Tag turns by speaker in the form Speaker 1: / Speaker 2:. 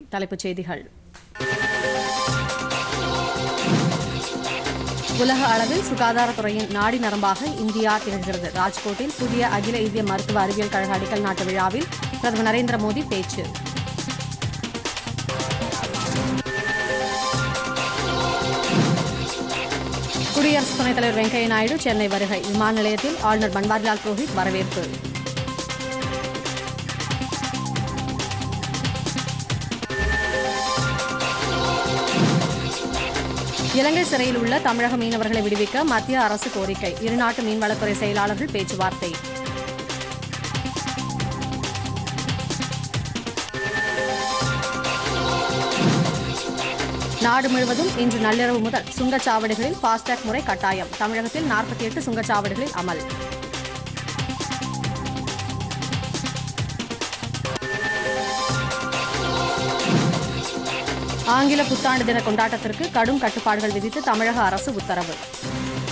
Speaker 1: தலைப்புச் செய்திகள் உலக அளவில் சுகாதாரத்துறையின் நாடி நரம்பாக இந்தியா திகழ்கிறது ராஜ்கோட்டில் புதிய அகில இந்திய மருத்துவ அறிவியல் கழக அடிக்கல் நாட்டு விழாவில் பிரதமர் நரேந்திர மோடி பேச்சு குடியரசு துணைத் தலைவர் வெங்கையா நாயுடு சென்னை வருகை விமான நிலையத்தில் ஆளுநர் பன்வாரிலால் புரோஹித் வரவேற்பு இலங்கை சிறையில் உள்ள தமிழக மீனவர்களை விடுவிக்க மத்திய அரசு கோரிக்கை இருநாட்டு மீன்வளத்துறை செயலாளர்கள் பேச்சுவார்த்தை நாடு முழுவதும் இன்று நள்ளிரவு முதல் சுங்கச்சாவடிகளில் ஃபாஸ்டேக் முறை கட்டாயம் தமிழகத்தில் நாற்பத்தி எட்டு சுங்கச்சாவடிகளில் அமல் ஆங்கில புத்தாண்டு தின கொண்டாட்டத்திற்கு கடும் கட்டுப்பாடுகள் விதித்து தமிழக அரசு உத்தரவு